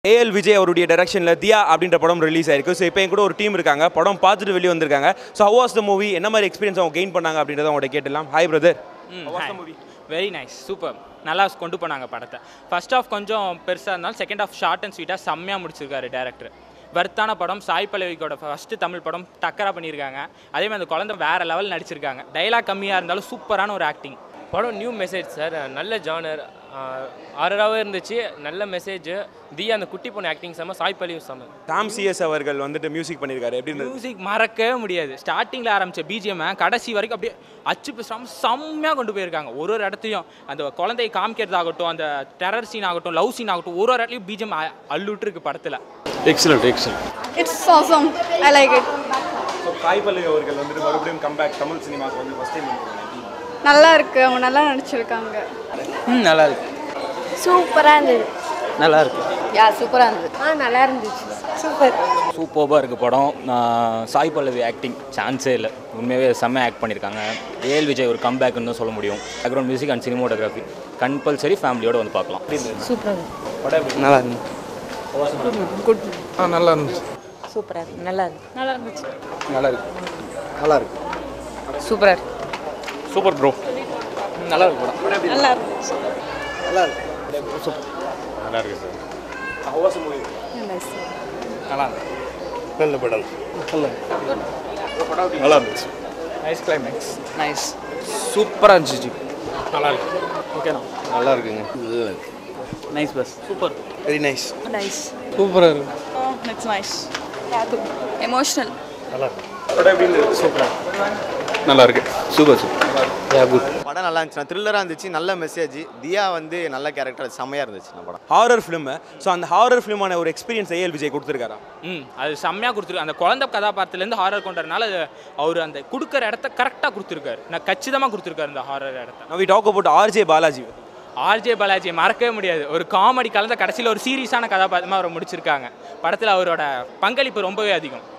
AL Vijay அவருடைய டைரக்ஷனில் தியா அப்படின்ற படம் ரிலீஸ் ஆயிருக்கு ஸோ இப்போ என் கூட ஒரு டீம் இருக்காங்க படம் பார்த்துட்டு வெளியே வந்திருக்காங்க so how was the movie என்ன மாதிரி எக்ஸ்பீரியன்ஸ் அவங்க கெயின் பண்ணாங்க அப்படின்றத அவங்கள்ட்ட கேட்டலாம் hi brother very nice super நல்லா கொண்டு போனாங்க படத்தை ஃபர்ஸ்ட் ஆஃப் கொஞ்சம் பெருசாக இருந்தாலும் செகண்ட் ஆஃப் ஷார்ட் அண்ட் ஸ்வீட்டாக செம்மையாக முடிச்சிருக்காரு டேரக்டர் வர்த்தான படம் சாய் பல்லவிக்கோட ஃபஸ்ட்டு தமிழ் படம் டக்கரா பண்ணியிருக்காங்க அதே மாதிரி அந்த குழந்தை வேறு லெவல் நடிச்சிருக்காங்க டைலாக் கம்மியாக இருந்தாலும் சூப்பரான ஒரு ஆக்டிங் படம் நியூ மெசேஜ் சார் நல்ல ஜானர் ஆறராகவே இருந்துச்சு நல்ல மெசேஜ் தியா அந்த குட்டி பொண்ணு ஆக்டிங் செம்ம சாய் பள்ளியும் செம்ம சாம் சிஎஸ் அவர்கள் வந்துட்டு மியூசிக் பண்ணியிருக்காரு எப்படி இருந்தது மியூசிக் மறக்கவே முடியாது ஸ்டார்டிங்கில் ஆரம்பிச்ச பிஜிஎம் கடைசி வரைக்கும் அப்படியே அச்சு பேசாமல் செம்மையாக கொண்டு போயிருக்காங்க ஒரு ஒரு இடத்தையும் அந்த குழந்தையை காமிக்கிறதாகட்டும் அந்த டெரர் சீன் ஆகட்டும் லவ் சீன் ஆகட்டும் ஒரு ஒரு இடத்துலையும் பிஜிஎம் அள்ளுட்டு இருக்கு படத்தில் excellent excellent It's awesome. I like it. So Sai Pallavi அவர்கள் வந்துட்டு மறுபடியும் கம்பேக் தமிழ் சினிமாவுக்கு வந்து ஃபஸ்ட் டைம் நல்லா இருக்கு அவங்க நல்லா நடிச்சிருக்காங்க ம் நல்லா இருக்கு சூப்பராக இருந்தது நல்லா இருக்கு யா சூப்பராக இருந்தது ஆ நல்லா இருந்துச்சு சூப்பர் சூப்பராக இருக்குது படம் நான் சாய் பல்லவி ஆக்டிங் சான்ஸே இல்லை உண்மையாகவே செம்ம ஆக்ட் பண்ணியிருக்காங்க ஏஎல் விஜய் ஒரு கம்பேக்னு தான் சொல்ல முடியும் background music and cinematography compulsory ஃபேமிலியோட வந்து பார்க்கலாம் நல்லா இருக்கு ஆ நல்லா இருந்துச்சு சூப்பராக இருக்கு நல்லா இருக்கு நல்லா இருந்துச்சு நல்லா இருக்கு நல்லா இருக்கு சூப்பராக இருக்கு சூப்பர் ப்ரோ நல்லா இருக்கு படம் நல்லா இருந்துச்சு நல்லா இருக்கு சார் நல்ல படம் நல்லா இருந்துச்சு நைஸ் கிளைமேக்ஸ் நைஸ் சூப்பராக இருந்துச்சு நல்லா இருக்கு ஓகேண்ணா நல்லா இருக்குங்க நைஸ் பஸ் சூப்பர் வெரி நைஸ் நைஸ் சூப்பராக இருக்கு இட்ஸ் நைஸ் எமோஷனல் நல்லா இருக்கு சூப்பர் சூப்பர் யா குட் படம் நல்லா இருந்துச்சு த்ரில்லராக இருந்துச்சு நல்ல மெசேஜ் தியா வந்து நல்ல கேரக்டர் செம்மையாக இருந்துச்சு இந்த படம் ஹாரர் ஃபிலிம் ஸோ அந்த ஹாரர் ஃபிலிமான ஒரு எக்ஸ்பீரியன்ஸ் ஏஎல் விஜய் கொடுத்துருக்காரா ம் அது செம்மையாக கொடுத்துருக்கு அந்த குழந்தை கதாபாத்திரத்துலேருந்து ஹாரர் கொண்டதுனால அது அவர் அந்த கொடுக்குற இடத்த கரெக்டாக கொடுத்துருக்காரு நான் கச்சிதமாக கொடுத்துருக்காரு இந்த ஹாரர் இடத்த நவி talk about RJ Balaji RJ பாலாஜியை மறக்கவே முடியாது ஒரு காமெடி கலந்த கடைசியில் ஒரு சீரியஸான கதாபாத்திரமாக அவரை முடிச்சிருக்காங்க படத்தில் அவரோட பங்களிப்பு ரொம்பவே அதிகம்